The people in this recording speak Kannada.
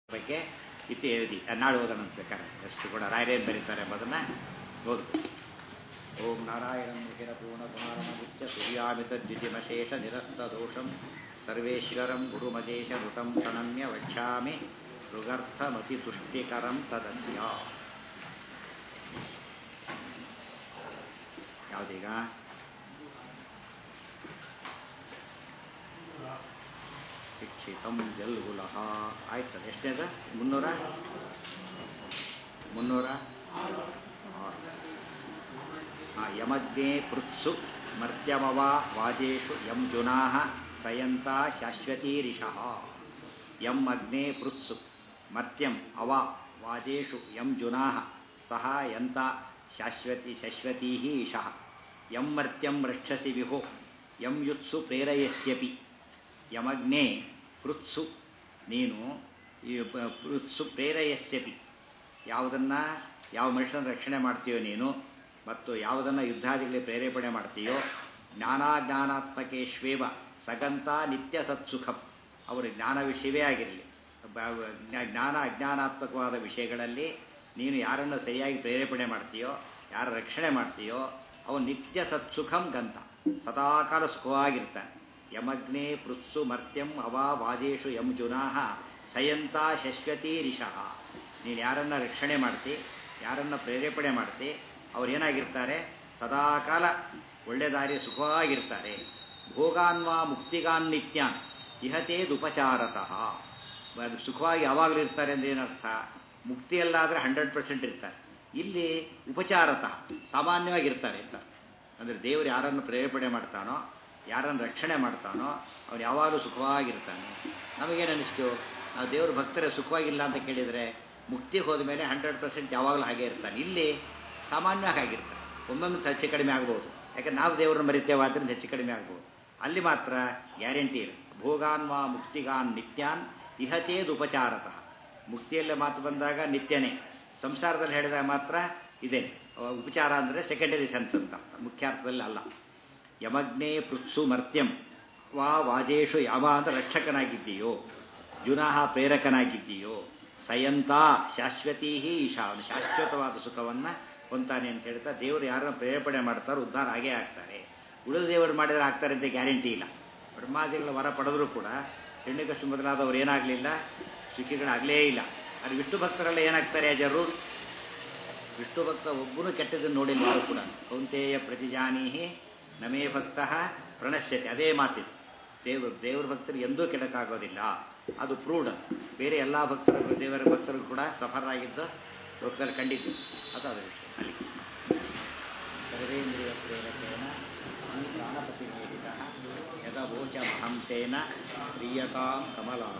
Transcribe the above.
ಬಗ್ಗೆ ಇತಿ ಎഴുದಿ ನಾಳೆ ಓದೋಣ ಅಂತ ಬೇಕಾದ್ರೆ ಎಷ್ಟು ಕೂಡ ರಾಯರೇನು ಬರೀತಾರೆ ಎಂಬುದನ್ನು ಓದ್ಬೋದು ಓಂ ನಾರಾಯಣ ಮುಖಿರ ಪೂರ್ಣ ಗುಣಾರಮಗುಚ್ಚ ಸೂರ್ಯಾಮಿತ ದ್ವಿತಿಮಶೇಷ ನಿರಸ್ತ ದೋಷಂ ಸರ್ವೇಶ್ವರಂ ಗುರುಮದೇಶ ಋತಂ ಪ್ರಣಮ್ಯ ವಕ್ಷ್ಯಾಮಿ ಋಗರ್ಥಮತಿ ತುಷ್ಟಿಕರಂ ತದಸ್ಯ ಯಾವುದೀಗ ಶಿಕ್ಷಿತಂ ಜಲ್ಗುಲಹ ಆಯ್ತದ ಎಷ್ಟನೇದ ಮುನ್ನೂರ ಮುನ್ನೂರ ಆರು ಹಾಂ ಯಮಗ್ನೇ ಪೃತ್ಸು ಮರ್ತ್ಯಮವ ವಾಜೇಷು ಯಂ ಜುನಾ ಸಯಂತ ಶಾಶ್ವತೀರಿಷಃ ಯಂ ಅಗ್ನೇ ಪೃತ್ಸು ಮರ್ತ್ಯಂ ಅವ ವಾಜೇಷು ಯಂ ಜುನಾ ಸಹ ಯಂತ ಶಾಶ್ವತಿ ಶಶ್ವತೀ ಇಷಃ ಯಂ ಮರ್ತ್ಯಂ ರಕ್ಷಸಿ ವಿಭೋ ಯಂ ಯುತ್ಸು ಪ್ರೇರಯಸ್ಯಪಿ ಯಮಗ್ನೇ ಪೃತ್ಸು ನೀನು ಈ ಪೃತ್ಸು ಪ್ರೇರಯಸ್ಯಪಿ ಯಾವುದನ್ನು ಯಾವ ಮನುಷ್ಯನ ರಕ್ಷಣೆ ಮಾಡ್ತೀಯೋ ನೀನು ಮತ್ತು ಯಾವುದನ್ನು ಯುದ್ಧಾದಿಗಳಿಗೆ ಪ್ರೇರೇಪಣೆ ಮಾಡ್ತೀಯೋ ಜ್ಞಾನಾಜ್ಞಾನಾತ್ಮಕೇಶ್ವೇವ ಸಗಂತ ನಿತ್ಯ ಸತ್ಸುಖಂ ಅವರ ಜ್ಞಾನ ವಿಷಯವೇ ಆಗಿರಲಿ ಜ್ಞಾನ ಅಜ್ಞಾನಾತ್ಮಕವಾದ ವಿಷಯಗಳಲ್ಲಿ ನೀನು ಯಾರನ್ನು ಸರಿಯಾಗಿ ಪ್ರೇರೇಪಣೆ ಮಾಡ್ತೀಯೋ ಯಾರ ರಕ್ಷಣೆ ಮಾಡ್ತೀಯೋ ಅವನು ನಿತ್ಯ ಸತ್ಸುಖಂ ಗಂತ ಸದಾಕಾಲ ಸುಖವಾಗಿರ್ತಾನೆ ಯಮಗ್ನೇ ಪೃತ್ಸು ಮರ್ತ್ಯಂ ಅವಾ ವಾಜೇಶು ಯಂ ಜುನಾಹ ಸಯಂತ ಶಶ್ವತಿ ರಿಷಃ ನೀನು ಯಾರನ್ನ ರಕ್ಷಣೆ ಮಾಡ್ತಿ ಯಾರನ್ನ ಪ್ರೇರೇಪಣೆ ಮಾಡ್ತಿ ಅವ್ರು ಏನಾಗಿರ್ತಾರೆ ಸದಾಕಾಲ ಒಳ್ಳೆ ದಾರಿ ಸುಖವಾಗಿರ್ತಾರೆ ಭೋಗಾನ್ವಾ ಮುಕ್ತಿಗಾನ್ ನಿತ್ಯಾನ್ ಇಹತೇದುಪಚಾರತಃ ಅದು ಸುಖವಾಗಿ ಯಾವಾಗಲೂ ಇರ್ತಾರೆ ಅಂದ್ರೆ ಏನರ್ಥ ಮುಕ್ತಿಯಲ್ಲಾದರೆ ಹಂಡ್ರೆಡ್ ಪರ್ಸೆಂಟ್ ಇರ್ತಾರೆ ಇಲ್ಲಿ ಉಪಚಾರತಃ ಸಾಮಾನ್ಯವಾಗಿರ್ತಾರೆ ಅಂತ ಅಂದರೆ ದೇವರು ಯಾರನ್ನು ಪ್ರೇರೇಪಣೆ ಮಾಡ್ತಾನೋ ಯಾರನ್ನು ರಕ್ಷಣೆ ಮಾಡ್ತಾನೋ ಅವನು ಯಾವಾಗಲೂ ಸುಖವಾಗಿರ್ತಾನೆ ನಮಗೇನು ಅನಿಸ್ತು ನಾವು ದೇವ್ರ ಭಕ್ತರೇ ಸುಖವಾಗಿಲ್ಲ ಅಂತ ಕೇಳಿದರೆ ಮುಕ್ತಿಗೆ ಹೋದ ಮೇಲೆ ಹಂಡ್ರೆಡ್ ಪರ್ಸೆಂಟ್ ಯಾವಾಗಲೂ ಹಾಗೆ ಇರ್ತಾನೆ ಇಲ್ಲಿ ಸಾಮಾನ್ಯವಾಗಿ ಆಗಿರ್ತಾನೆ ಒಮ್ಮೊಮ್ಮೆ ಹೆಚ್ಚು ಕಡಿಮೆ ಆಗ್ಬೋದು ಯಾಕಂದ್ರೆ ನಾವು ದೇವರನ್ನು ಮರಿತೇವೆ ಆದ್ದರಿಂದ ಹೆಚ್ಚು ಕಡಿಮೆ ಆಗ್ಬೋದು ಅಲ್ಲಿ ಮಾತ್ರ ಗ್ಯಾರಂಟಿ ಇಲ್ಲ ಭೋಗಾನ್ವಾ ಮುಕ್ತಿಗಾನ್ ನಿತ್ಯಾನ್ ಇಹತೇದು ಉಪಚಾರತಃ ಮುಕ್ತಿಯಲ್ಲೇ ಮಾತು ಬಂದಾಗ ನಿತ್ಯನೇ ಸಂಸಾರದಲ್ಲಿ ಹೇಳಿದಾಗ ಮಾತ್ರ ಇದೆ ಉಪಚಾರ ಅಂದರೆ ಸೆಕೆಂಡರಿ ಸೆನ್ಸ್ ಅಂತ ಮುಖ್ಯಾರ್ಥದಲ್ಲಿ ಅಲ್ಲ ಯಮಗ್ನೇ ಪೃತ್ಸು ಮರ್ತ್ಯಂ ವಾ ವಾಜೇಶು ಯಾವ ಅಂತ ರಕ್ಷಕನಾಗಿದ್ದೀಯೋ ಜುನಃ ಪ್ರೇರಕನಾಗಿದ್ದೀಯೋ ಸಯಂತ ಶಾಶ್ವತೀ ಈಶಾ ಅವನು ಶಾಶ್ವತವಾದ ಸುಖವನ್ನು ಹೊಂತಾನೆ ಅಂತ ಹೇಳ್ತಾ ದೇವರು ಯಾರನ್ನು ಪ್ರೇರೇಪಣೆ ಮಾಡ್ತಾರೋ ಉದ್ಧಾರ ಆಗೇ ಆಗ್ತಾರೆ ಉಳಿದ ದೇವರು ಮಾಡಿದ್ರೆ ಆಗ್ತಾರೆ ಅಂತ ಗ್ಯಾರಂಟಿ ಇಲ್ಲ ಬ್ರಹ್ಮಾದಿಗಳ ವರ ಪಡೆದರೂ ಕೂಡ ಹೆಣ್ಣಿಗಷ್ಟು ಮೊದಲಾದವ್ರು ಏನಾಗಲಿಲ್ಲ ಸುಖಿಗಳಾಗಲೇ ಇಲ್ಲ ಅದು ವಿಷ್ಣು ಭಕ್ತರೆಲ್ಲ ಏನಾಗ್ತಾರೆ ಅಜರು ವಿಷ್ಣು ಭಕ್ತ ಒಬ್ಬನು ಕೆಟ್ಟದನ್ನು ನೋಡಿಲ್ಲ ಯಾರು ಕೂಡ ಕೌಂತೆಯ ಪ್ರತಿಜಾನೀಹಿ ನಮೇ ಭಕ್ತ ಪ್ರಣಶ್ಯತೆ ಅದೇ ಮಾತಿದೆ ದೇವರು ದೇವ್ರ ಭಕ್ತರು ಎಂದೂ ಕೆಡಕಾಗೋದಿಲ್ಲ ಅದು ಪ್ರೂಢ ಬೇರೆ ಎಲ್ಲ ಭಕ್ತರು ದೇವರ ಭಕ್ತರು ಕೂಡ ಸಫರ್ ಆಗಿದ್ದು ಲೋಕದಲ್ಲಿ ಕಂಡಿದ್ದು ಅದು ಅದರ ವಿಷಯ ಅಲ್ಲಿ ಸರ್ವೇಂದ್ರಿಯ ಪ್ರೇರಕೇನ ಈ ಪ್ರಾಣಪತಿ ಮೇಲಿದ ಯದವೋಚ ಮಹಂತೇನ ಪ್ರಿಯತಾಂ ಕಮಲಾಲ